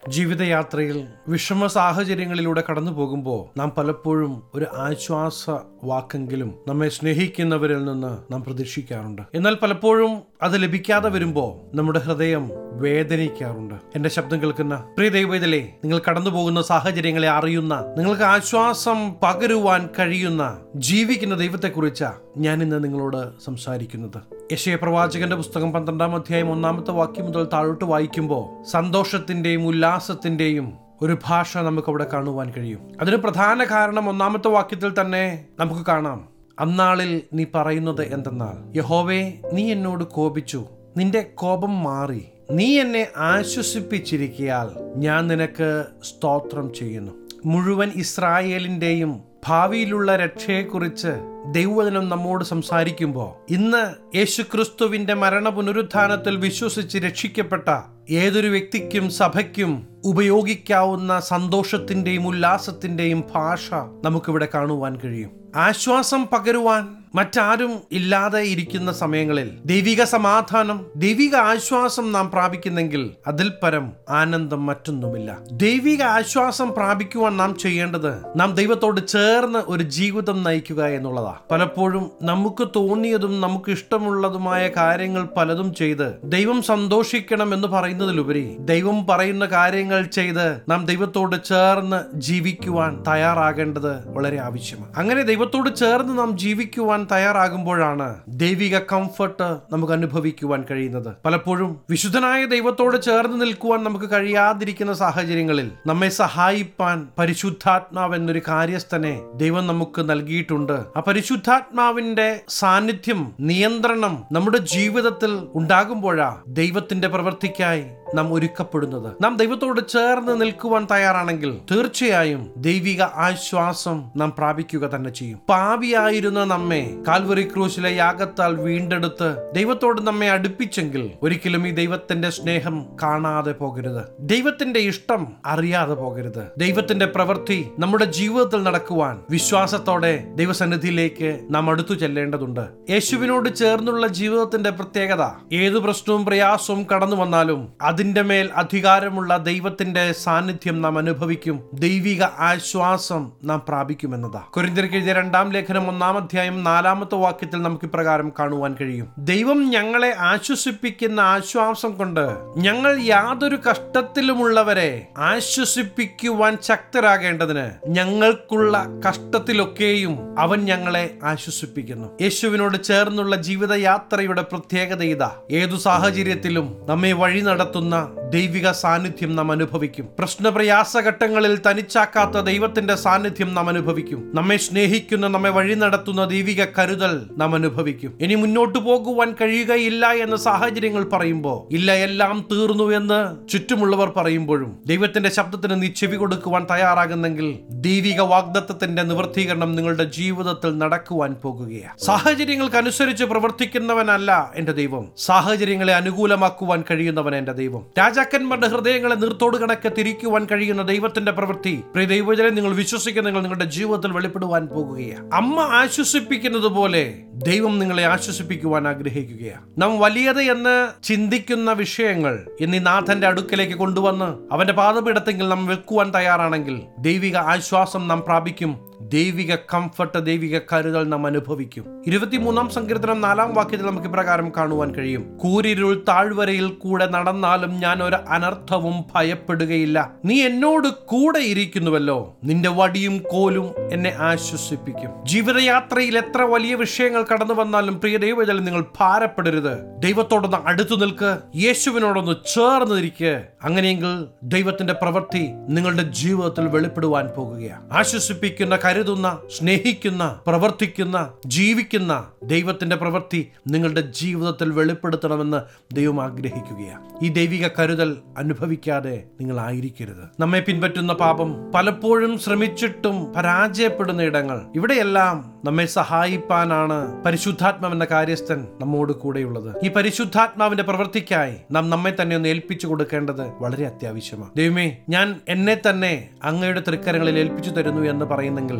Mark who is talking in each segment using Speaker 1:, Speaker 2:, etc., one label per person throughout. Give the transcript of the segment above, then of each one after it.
Speaker 1: ജീവിതയാത്രയിൽ വിഷമ സാഹചര്യങ്ങളിലൂടെ കടന്നു പോകുമ്പോൾ നാം പലപ്പോഴും ഒരു ആശ്വാസ വാക്കെങ്കിലും നമ്മെ സ്നേഹിക്കുന്നവരിൽ നിന്ന് നാം പ്രതീക്ഷിക്കാറുണ്ട് എന്നാൽ പലപ്പോഴും അത് ലഭിക്കാതെ വരുമ്പോൾ നമ്മുടെ ഹൃദയം വേദനിക്കാറുണ്ട് എന്റെ ശബ്ദം കേൾക്കുന്ന പ്രിയ ദൈവത്തിലെ നിങ്ങൾ കടന്നു പോകുന്ന സാഹചര്യങ്ങളെ അറിയുന്ന നിങ്ങൾക്ക് ആശ്വാസം പകരുവാൻ കഴിയുന്ന ജീവിക്കുന്ന ദൈവത്തെക്കുറിച്ചാ ഞാൻ ഇന്ന് നിങ്ങളോട് സംസാരിക്കുന്നത് യശയ പ്രവാചകന്റെ പുസ്തകം പന്ത്രണ്ടാം അധ്യായം ഒന്നാമത്തെ വാക്യം മുതൽ താഴോട്ട് വായിക്കുമ്പോൾ സന്തോഷത്തിന്റെയും ഉല്ലാസത്തിന്റെയും ഒരു ഭാഷ നമുക്ക് അവിടെ കാണുവാൻ കഴിയും അതിന് പ്രധാന കാരണം ഒന്നാമത്തെ വാക്യത്തിൽ തന്നെ നമുക്ക് കാണാം അന്നാളിൽ നീ പറയുന്നത് എന്തെന്നാൽ യഹോവേ നീ എന്നോട് കോപിച്ചു നിന്റെ കോപം മാറി നീ എന്നെ ആശ്വസിപ്പിച്ചിരിക്കയാൽ ഞാൻ നിനക്ക് സ്തോത്രം ചെയ്യുന്നു മുഴുവൻ ഇസ്രായേലിന്റെയും ഭാവിയിലുള്ള രക്ഷയെക്കുറിച്ച് ദൈവവചനം നമ്മോട് സംസാരിക്കുമ്പോൾ ഇന്ന് യേശുക്രിസ്തുവിന്റെ മരണ പുനരുത്ഥാനത്തിൽ വിശ്വസിച്ച് രക്ഷിക്കപ്പെട്ട ഏതൊരു വ്യക്തിക്കും സഭയ്ക്കും ഉപയോഗിക്കാവുന്ന സന്തോഷത്തിന്റെയും ഉല്ലാസത്തിന്റെയും ഭാഷ നമുക്കിവിടെ കാണുവാൻ കഴിയും ആശ്വാസം പകരുവാൻ മറ്റാരും ഇല്ലാതെ ഇരിക്കുന്ന സമയങ്ങളിൽ ദൈവിക സമാധാനം ദൈവിക ആശ്വാസം നാം പ്രാപിക്കുന്നെങ്കിൽ അതിൽ പരം ആനന്ദം മറ്റൊന്നുമില്ല ദൈവിക ആശ്വാസം പ്രാപിക്കുവാൻ നാം ചെയ്യേണ്ടത് നാം ദൈവത്തോട് ചേർന്ന് ഒരു ജീവിതം നയിക്കുക എന്നുള്ളതാ പലപ്പോഴും നമുക്ക് തോന്നിയതും നമുക്ക് ഇഷ്ടമുള്ളതുമായ കാര്യങ്ങൾ പലതും ചെയ്ത് ദൈവം സന്തോഷിക്കണം എന്ന് പറയുന്നതിലുപരി ദൈവം പറയുന്ന കാര്യങ്ങൾ ചെയ്ത് നാം ദൈവത്തോട് ചേർന്ന് ജീവിക്കുവാൻ തയ്യാറാകേണ്ടത് വളരെ ആവശ്യമാണ് അങ്ങനെ ദൈവത്തോട് ചേർന്ന് നാം ജീവിക്കുവാൻ തയ്യാറാകുമ്പോഴാണ് ദൈവിക കംഫർട്ട് നമുക്ക് അനുഭവിക്കുവാൻ കഴിയുന്നത് പലപ്പോഴും വിശുദ്ധനായ ദൈവത്തോട് ചേർന്ന് നിൽക്കുവാൻ നമുക്ക് കഴിയാതിരിക്കുന്ന സാഹചര്യങ്ങളിൽ നമ്മെ സഹായിപ്പാൻ പരിശുദ്ധാത്മാവ് എന്നൊരു കാര്യസ്ഥനെ ദൈവം നമുക്ക് നൽകിയിട്ടുണ്ട് ആ പരിശുദ്ധാത്മാവിന്റെ സാന്നിധ്യം നിയന്ത്രണം നമ്മുടെ ജീവിതത്തിൽ ഉണ്ടാകുമ്പോഴാ ദൈവത്തിന്റെ പ്രവൃത്തിക്കായി നാം ഒരുക്കപ്പെടുന്നത് നാം ദൈവത്തോട് ചേർന്ന് നിൽക്കുവാൻ തയ്യാറാണെങ്കിൽ തീർച്ചയായും ദൈവിക ആശ്വാസം നാം പ്രാപിക്കുക തന്നെ ചെയ്യും പാപിയായിരുന്ന നമ്മെ കാൽവറി ക്രൂശിലെ യാഗത്താൽ വീണ്ടെടുത്ത് ദൈവത്തോട് നമ്മെ അടുപ്പിച്ചെങ്കിൽ ഒരിക്കലും ഈ ദൈവത്തിന്റെ സ്നേഹം കാണാതെ പോകരുത് ദൈവത്തിന്റെ ഇഷ്ടം അറിയാതെ പോകരുത് ദൈവത്തിന്റെ പ്രവൃത്തി നമ്മുടെ ജീവിതത്തിൽ നടക്കുവാൻ വിശ്വാസത്തോടെ ദൈവസന്നിധിയിലേക്ക് നാം അടുത്തു ചെല്ലേണ്ടതുണ്ട് യേശുവിനോട് ചേർന്നുള്ള ജീവിതത്തിന്റെ പ്രത്യേകത ഏതു പ്രശ്നവും പ്രയാസവും കടന്നു വന്നാലും അതിന്റെ മേൽ അധികാരമുള്ള ദൈവത്തിന്റെ സാന്നിധ്യം നാം അനുഭവിക്കും ദൈവിക ആശ്വാസം നാം പ്രാപിക്കുമെന്നതാ കുരിന്തിർക്ക് എഴുതിയ രണ്ടാം ലേഖനം ഒന്നാം അധ്യായം നാലാമത്തെ വാക്യത്തിൽ നമുക്ക് ഇപ്രകാരം കാണുവാൻ കഴിയും ദൈവം ഞങ്ങളെ ആശ്വസിപ്പിക്കുന്ന ആശ്വാസം കൊണ്ട് ഞങ്ങൾ യാതൊരു കഷ്ടത്തിലുമുള്ളവരെ ആശ്വസിപ്പിക്കുവാൻ ശക്തരാകേണ്ടതിന് ഞങ്ങൾക്കുള്ള കഷ്ടത്തിലൊക്കെയും അവൻ ഞങ്ങളെ ആശ്വസിപ്പിക്കുന്നു യേശുവിനോട് ചേർന്നുള്ള ജീവിതയാത്രയുടെ പ്രത്യേകത ഇതാ ഏതു സാഹചര്യത്തിലും നമ്മെ വഴി നടത്തുന്ന ദൈവിക സാന്നിധ്യം നാം അനുഭവിക്കും പ്രശ്നപ്രയാസഘട്ടങ്ങളിൽ തനിച്ചാക്കാത്ത ദൈവത്തിന്റെ സാന്നിധ്യം നാം അനുഭവിക്കും നമ്മെ സ്നേഹിക്കുന്ന നമ്മെ വഴി നടത്തുന്ന ദൈവിക കരുതൽ നാം അനുഭവിക്കും ഇനി മുന്നോട്ട് പോകുവാൻ കഴിയുകയില്ല എന്ന സാഹചര്യങ്ങൾ പറയുമ്പോൾ ഇല്ല എല്ലാം തീർന്നു എന്ന് ചുറ്റുമുള്ളവർ പറയുമ്പോഴും ദൈവത്തിന്റെ ശബ്ദത്തിന് നീ ചെവി കൊടുക്കുവാൻ തയ്യാറാകുന്നെങ്കിൽ ദൈവിക വാഗ്ദത്തത്തിന്റെ നിവൃത്തീകരണം നിങ്ങളുടെ ജീവിതത്തിൽ നടക്കുവാൻ പോകുകയാണ് സാഹചര്യങ്ങൾക്കനുസരിച്ച് പ്രവർത്തിക്കുന്നവനല്ല എന്റെ ദൈവം സാഹചര്യങ്ങളെ അനുകൂലമാക്കുവാൻ കഴിയുന്നവൻ എന്റെ ദൈവം രാജാക്കന്മാരുടെ ഹൃദയങ്ങളെ നീർത്തോട് കണക്കെ തിരിക്കുവാൻ കഴിയുന്ന ദൈവത്തിന്റെ പ്രവൃത്തി പ്രിയ ദൈവജനെ നിങ്ങൾ വിശ്വസിക്കുന്ന നിങ്ങൾ നിങ്ങളുടെ ജീവിതത്തിൽ വെളിപ്പെടുവാൻ പോകുകയാണ് അമ്മ ആശ്വസിപ്പിക്കുന്നത് പോലെ ദൈവം നിങ്ങളെ ആശ്വസിപ്പിക്കുവാൻ ആഗ്രഹിക്കുകയാണ് നാം വലിയത് എന്ന് ചിന്തിക്കുന്ന വിഷയങ്ങൾ ഇന്ന് ഈ നാഥന്റെ അടുക്കലേക്ക് കൊണ്ടുവന്ന് അവന്റെ പാദപീഠത്തെങ്കിൽ നാം വെക്കുവാൻ തയ്യാറാണെങ്കിൽ ദൈവിക ആശ്വാസം നാം പ്രാപിക്കും ദൈവിക കംഫർട്ട് ദൈവിക കരുതൽ നാം അനുഭവിക്കും ഇരുപത്തിമൂന്നാം സങ്കീർത്തനം നാലാം വാക്യത്തിൽ നമുക്ക് ഇപ്രകാരം കാണുവാൻ കഴിയും കൂരിരുൾ താഴ്വരയിൽ കൂടെ നടന്നാലും ഞാൻ ഒരു അനർത്ഥവും ഭയപ്പെടുകയില്ല നീ എന്നോട് കൂടെ ഇരിക്കുന്നുവല്ലോ നിന്റെ വടിയും കോലും എന്നെ ആശ്വസിപ്പിക്കും ജീവിതയാത്രയിൽ എത്ര വലിയ വിഷയങ്ങൾ കടന്നു വന്നാലും പ്രിയ ദൈവജലം നിങ്ങൾ ഭാരപ്പെടരുത് ദൈവത്തോടൊന്ന് അടുത്തു നിൽക്ക് യേശുവിനോടൊന്ന് ചേർന്ന് ഇരിക്കുക അങ്ങനെയെങ്കിൽ ദൈവത്തിന്റെ പ്രവൃത്തി നിങ്ങളുടെ ജീവിതത്തിൽ വെളിപ്പെടുവാൻ പോകുകയാണ് ആശ്വസിപ്പിക്കുന്ന കരുതുന്ന സ്നേഹിക്കുന്ന പ്രവർത്തിക്കുന്ന ജീവിക്കുന്ന ദൈവത്തിന്റെ പ്രവൃത്തി നിങ്ങളുടെ ജീവിതത്തിൽ വെളിപ്പെടുത്തണമെന്ന് ദൈവം ആഗ്രഹിക്കുകയാണ് ഈ ദൈവിക കരുതൽ അനുഭവിക്കാതെ നിങ്ങൾ ആയിരിക്കരുത് നമ്മെ പിൻപറ്റുന്ന പാപം പലപ്പോഴും ശ്രമിച്ചിട്ടും പരാജയപ്പെടുന്ന ഇടങ്ങൾ ഇവിടെയെല്ലാം നമ്മെ സഹായിപ്പാനാണ് പരിശുദ്ധാത്മാവ് എന്ന കാര്യസ്ഥൻ നമ്മോട് കൂടെയുള്ളത് ഈ പരിശുദ്ധാത്മാവിന്റെ പ്രവൃത്തിക്കായി നാം നമ്മെ തന്നെ ഒന്ന് ഏൽപ്പിച്ചു കൊടുക്കേണ്ടത് വളരെ അത്യാവശ്യമാണ് ദൈവമേ ഞാൻ എന്നെ തന്നെ അങ്ങയുടെ തൃക്കരങ്ങളിൽ ഏൽപ്പിച്ചു തരുന്നു എന്ന് പറയുന്നെങ്കിൽ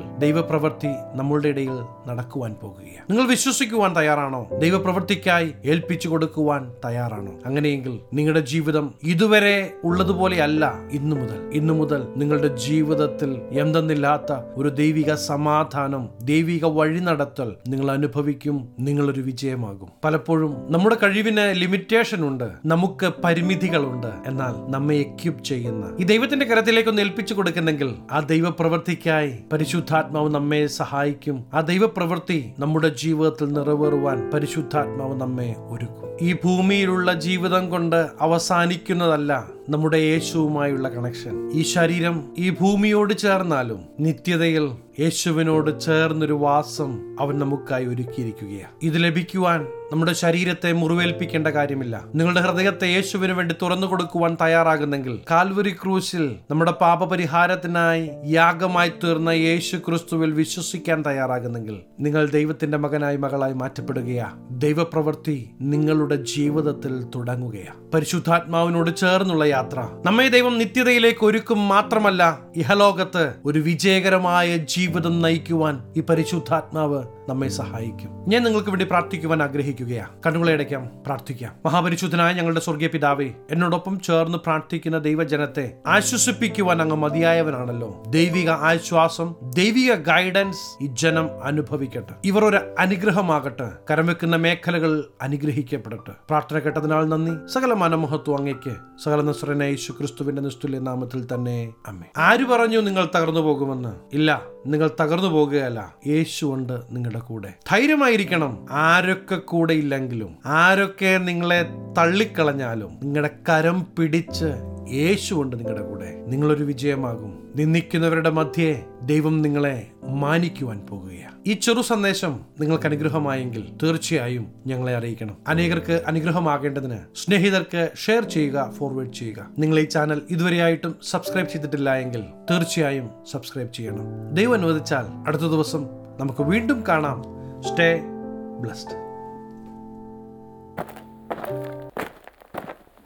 Speaker 1: ദൈവപ്രവൃത്തി നമ്മളുടെ ഇടയിൽ നടക്കുവാൻ പോകുകയാണ് നിങ്ങൾ വിശ്വസിക്കുവാൻ തയ്യാറാണോ ദൈവപ്രവൃത്തിക്കായി ഏൽപ്പിച്ചു കൊടുക്കുവാൻ തയ്യാറാണോ അങ്ങനെയെങ്കിൽ നിങ്ങളുടെ ജീവിതം ഇതുവരെ ഉള്ളതുപോലെയല്ല ഇന്നു മുതൽ ഇന്നു മുതൽ നിങ്ങളുടെ ജീവിതത്തിൽ എന്തെന്നില്ലാത്ത ഒരു ദൈവിക സമാധാനം ദൈവിക വഴി നടത്തൽ നിങ്ങൾ അനുഭവിക്കും നിങ്ങളൊരു വിജയമാകും പലപ്പോഴും നമ്മുടെ കഴിവിന് ലിമിറ്റേഷൻ ഉണ്ട് നമുക്ക് പരിമിതികളുണ്ട് എന്നാൽ നമ്മെ എക്യുപ്പ് ചെയ്യുന്ന ഈ ദൈവത്തിന്റെ കരത്തിലേക്ക് ഒന്ന് ഏൽപ്പിച്ചു കൊടുക്കുന്നെങ്കിൽ ആ ദൈവപ്രവൃത്തിക്കായി പരിശുദ്ധാത്മാവ് നമ്മെ സഹായിക്കും ആ ദൈവപ്രവൃത്തി നമ്മുടെ ജീവിതത്തിൽ നിറവേറുവാൻ പരിശുദ്ധാത്മാവ് നമ്മെ ഒരുക്കും ഈ ഭൂമിയിലുള്ള ജീവിതം കൊണ്ട് അവസാനിക്കുന്നതല്ല നമ്മുടെ യേശുവുമായുള്ള കണക്ഷൻ ഈ ശരീരം ഈ ഭൂമിയോട് ചേർന്നാലും നിത്യതയിൽ യേശുവിനോട് ചേർന്നൊരു വാസം അവൻ നമുക്കായി ഒരുക്കിയിരിക്കുകയാണ് ഇത് ലഭിക്കുവാൻ നമ്മുടെ ശരീരത്തെ മുറിവേൽപ്പിക്കേണ്ട കാര്യമില്ല നിങ്ങളുടെ ഹൃദയത്തെ യേശുവിന് വേണ്ടി തുറന്നു കൊടുക്കുവാൻ തയ്യാറാകുന്നെങ്കിൽ കാൽവരി ക്രൂശിൽ നമ്മുടെ പാപപരിഹാരത്തിനായി യാഗമായി തീർന്ന യേശു ക്രിസ്തുവിൽ വിശ്വസിക്കാൻ തയ്യാറാകുന്നെങ്കിൽ നിങ്ങൾ ദൈവത്തിന്റെ മകനായി മകളായി മാറ്റപ്പെടുകയാ ദൈവപ്രവൃത്തി നിങ്ങളുടെ ജീവിതത്തിൽ തുടങ്ങുകയാ പരിശുദ്ധാത്മാവിനോട് ചേർന്നുള്ള യാത്ര നമ്മെ ദൈവം നിത്യതയിലേക്ക് ഒരുക്കും മാത്രമല്ല ഇഹലോകത്ത് ഒരു വിജയകരമായ ജീവിതം നയിക്കുവാൻ ഈ പരിശുദ്ധാത്മാവ് നമ്മെ സഹായിക്കും ഞാൻ നിങ്ങൾക്ക് വേണ്ടി പ്രാർത്ഥിക്കുവാൻ ആഗ്രഹിക്കുകയാ കണ്ണുകളെ അടയ്ക്കാം പ്രാർത്ഥിക്കാം മഹാപരിശുദ്ധനായ ഞങ്ങളുടെ സ്വർഗീയ പിതാവേ എന്നോടൊപ്പം ചേർന്ന് പ്രാർത്ഥിക്കുന്ന ദൈവജനത്തെ ആശ്വസിപ്പിക്കുവാൻ അങ്ങ് മതിയായവനാണല്ലോ ദൈവിക ആശ്വാസം ദൈവിക ഗൈഡൻസ് ഈ ജനം അനുഭവിക്കട്ടെ ഇവർ ഒരു അനുഗ്രഹമാകട്ടെ കരംവെക്കുന്ന മേഖലകൾ അനുഗ്രഹിക്കപ്പെടട്ടെ പ്രാർത്ഥന കേട്ടതിനാൽ നന്ദി സകല മനമഹത്വം അങ്ങയ്ക്ക് സകല നസ്രന യേശു ക്രിസ്തുവിന്റെ നിസ്തുല്യ നാമത്തിൽ തന്നെ അമ്മേ ആര് പറഞ്ഞു നിങ്ങൾ തകർന്നു പോകുമെന്ന് ഇല്ല നിങ്ങൾ തകർന്നു പോകുകയല്ല യേശു ഉണ്ട് നിങ്ങളുടെ കൂടെ ധൈര്യമായിരിക്കണം ആരൊക്കെ കൂടെ ഇല്ലെങ്കിലും ആരൊക്കെ നിങ്ങളെ തള്ളിക്കളഞ്ഞാലും നിങ്ങളുടെ കരം പിടിച്ച് യേശു ഉണ്ട് നിങ്ങളുടെ കൂടെ നിങ്ങളൊരു വിജയമാകും നിന്ദിക്കുന്നവരുടെ മധ്യേ ദൈവം നിങ്ങളെ മാനിക്കുവാൻ പോകുകയാണ് ഈ ചെറു സന്ദേശം നിങ്ങൾക്ക് അനുഗ്രഹമായെങ്കിൽ തീർച്ചയായും ഞങ്ങളെ അറിയിക്കണം അനേകർക്ക് അനുഗ്രഹമാകേണ്ടതിന് സ്നേഹിതർക്ക് ഷെയർ ചെയ്യുക ഫോർവേഡ് ചെയ്യുക നിങ്ങൾ ഈ ചാനൽ ഇതുവരെയായിട്ടും സബ്സ്ക്രൈബ് ചെയ്തിട്ടില്ല എങ്കിൽ തീർച്ചയായും സബ്സ്ക്രൈബ് ചെയ്യണം ദൈവം അനുവദിച്ചാൽ അടുത്ത ദിവസം നമുക്ക് വീണ്ടും കാണാം സ്റ്റേ ബ്ലസ്ഡ്